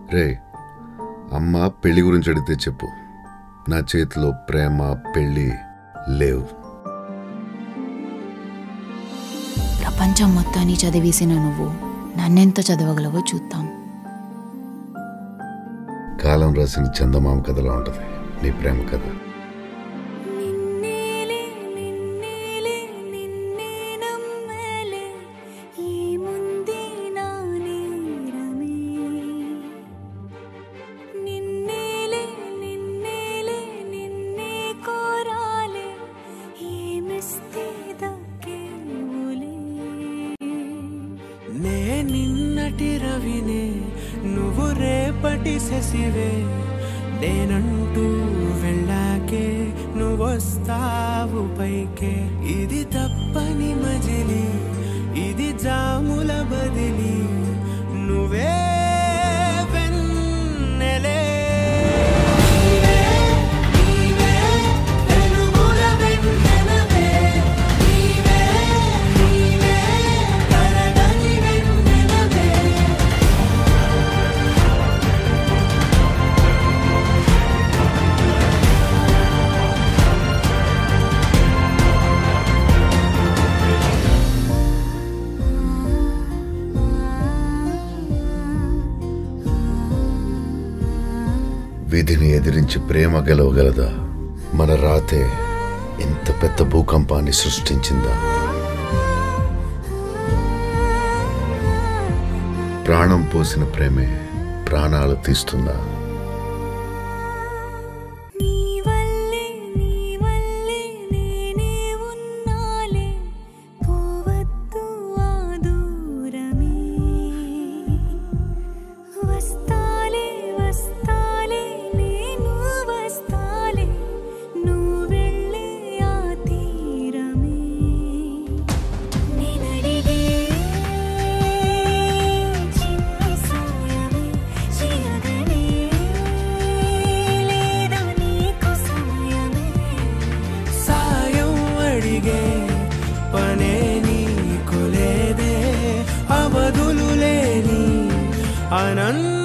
రే అమ్మ పెళ్లి గురించి అడిగితే చెప్పు నా చేతిలో ప్రేమ పెళ్ళి లేవు ప్రపంచం మొత్తాన్ని చదివేసిన నువ్వు నన్నెంత చదవగలవో చూద్దాం కాలం రాసిన చందమామ కథలా ఉంటది నీ ప్రేమ కథ నిన్నేలే నిన్నేలే నిన్నే నమ్మలే ఏముంది నా నేరమే నిన్నేలే నిన్నేలే నిన్నే కోరాలే ఏమిస్తే దక్కేవులే నే నిన్నటి రవినే నువ్వు రేపటి శశివే నేనంటూ వెళ్ళాకే నువ్వొస్తావు పైకే ఇది తప్పని మజిలి ఇది జాముల బదిలి నువ్వే వెన్నెలే నీవే వెలుగుల వెన్నెలవే నీవే నీవే కరగని వెన్నెలవే విధిని ఎదిరించి ప్రేమ గెలవగలదా మన రాతే ఇంత పెద్ద భూకంపాన్ని సృష్టించిందా ప్రాణం పోసిన ప్రేమే ప్రాణాలు తీస్తుందా నీ వల్లే నీ వల్లే నేనే ఉన్నాలే పోవద్దు ఆ దూరమే వస్తాలే వస్తాలే నేను వస్తాలే నువ్వు వెళ్ళే ఆ తీరమే నేనడిగే చిన్ని సాయమే చేయగనే లేదా నీకు సమయమే సాయం అడిగే పనే నీకు లేదే అవధులు లేని అనంత